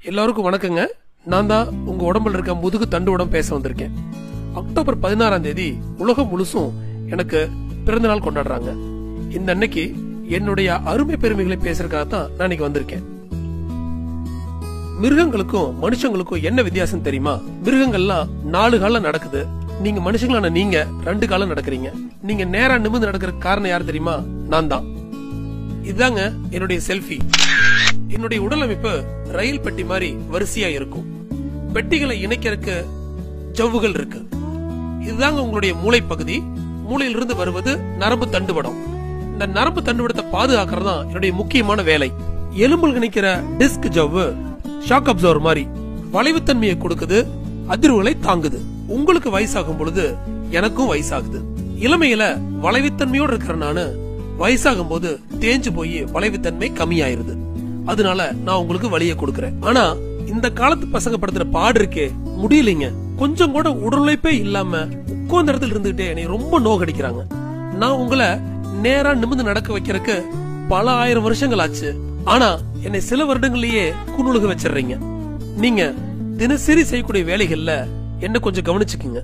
எல்லாருக்கும் வணக்கங்க நான் தான் உங்க உடம்புல இருக்க முதுகு தண்டுவடம் பேச வந்திருக்கேன் அக்டோபர் பதினாறாம் தேதி உலகம் முழுசும் எனக்கு பிறந்த நாள் கொண்டாடுறாங்க இந்த அன்னைக்கு என்னுடைய அருமை பெருமைகளை பேசுறதுக்காக தான் நான் இன்னைக்கு வந்திருக்கேன் மிருகங்களுக்கும் மனுஷங்களுக்கும் என்ன வித்தியாசம் தெரியுமா மிருகங்கள்லாம் நாலு காலம் நடக்குது நீங்க மனுஷங்களான நீங்க ரெண்டு காலம் நடக்கிறீங்க நீங்க நேரா நிமிர்ந்து நடக்கிற காரணம் யார் தெரியுமா நான் தான் இதுதாங்க என்னுடைய செல்ஃபி என்னுடைய உடல் அமைப்பு ரயில் பெட்டி மாதிரி வரிசையா இருக்கும் பெட்டிகளை இணைக்கிறதுக்கு ஜவ்வுகள் இருக்கு இதுதாங்க உங்களுடைய மூளை பகுதி மூளையிலிருந்து வருவது நரம்பு தண்டுவடம் இந்த நரம்பு தண்டுவடத்தை பாதுகாக்கிறது தான் என்னுடைய முக்கியமான வேலை எலும்பில் இணைக்கிற டிஸ்க் ஜவ்வு ஷாக் அப்சர்வர் மாதிரி வளைவுத்தன்மையை கொடுக்குது அதிர்வுகளை தாங்குது உங்களுக்கு வயசாகும் பொழுது எனக்கும் வயசாகுது இளமையில வளைவுத்தன்மையோடு இருக்கிற நானு வயசாகும் போது தேஞ்சு போய் வளைவுத்தன்மை கம்மியாயிருது அதனால நான் உங்களுக்கு வழியை கொடுக்கறேன் ஆனா இந்த காலத்து பசங்க படுத்துற பாடு இருக்கே முடியலைங்க கொஞ்சம் கூட உடல் உழைப்பே இல்லாம உட்கார்ந்த இடத்துல இருந்துகிட்டே என்னை ரொம்ப நோகடிக்கிறாங்க நான் உங்களை நேரா நிமிர்ந்து நடக்க வைக்கிறதுக்கு பல ஆயிரம் வருஷங்கள் ஆச்சு ஆனா என்னை சில வருடங்கள்லயே குணுழுக வச்சிடுறீங்க நீங்க தினசரி செய்யக்கூடிய வேலைகள்ல என்ன கொஞ்சம் கவனிச்சுக்குங்க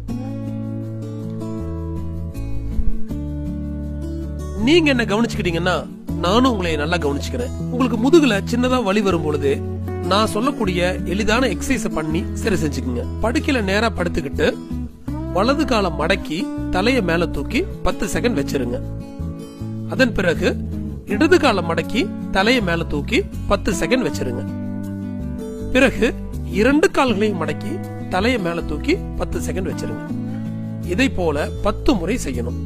நீங்க என்ன கவனிச்சுக்கிட்டீங்கன்னா நானும் உங்களை நல்லா கவனிச்சுக்கிறேன் உங்களுக்கு முதுகுல சின்னதா வலி வரும் பொழுது நான் சொல்லக்கூடிய எளிதான எக்ஸசைஸ் பண்ணி சரி செஞ்சுக்குங்க படுக்கையில நேரா படுத்துக்கிட்டு வலது காலை மடக்கி தலைய மேல தூக்கி பத்து செகண்ட் வச்சிருங்க அதன் பிறகு இடது காலை மடக்கி தலைய மேல தூக்கி பத்து செகண்ட் வச்சிருங்க பிறகு இரண்டு கால்களையும் மடக்கி தலைய மேல தூக்கி பத்து செகண்ட் வச்சிருங்க இதை போல பத்து முறை செய்யணும்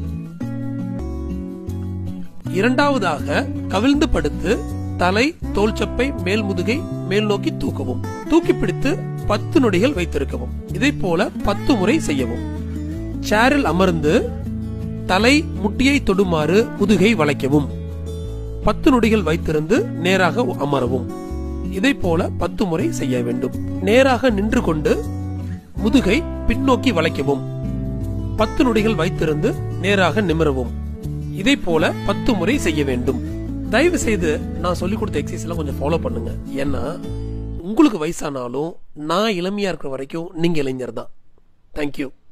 இரண்டாவதாக கவிழ்ந்து படுத்து தலை தோள்சப்பை மேல் முதுகை மேல் நோக்கி தூக்கவும் தூக்கி பிடித்து பத்து நொடிகள் வைத்திருக்கவும் இதை போல பத்து முறை செய்யவும் சேரில் அமர்ந்து தலை முட்டியை தொடுமாறு முதுகை வளைக்கவும் பத்து நொடிகள் வைத்திருந்து நேராக அமரவும் இதை போல பத்து முறை செய்ய வேண்டும் நேராக நின்று கொண்டு முதுகை பின்னோக்கி வளைக்கவும் பத்து நொடிகள் வைத்திருந்து நேராக நிமிரவும் இதை போல பத்து முறை செய்ய வேண்டும் தயவு செய்து நான் சொல்லிக் கொடுத்த எக்ஸசைஸ் எல்லாம் கொஞ்சம் ஃபாலோ பண்ணுங்க ஏன்னா உங்களுக்கு வயசானாலும் நான் இளமையா இருக்கிற வரைக்கும் நீங்க இளைஞர் தான் தேங்க்யூ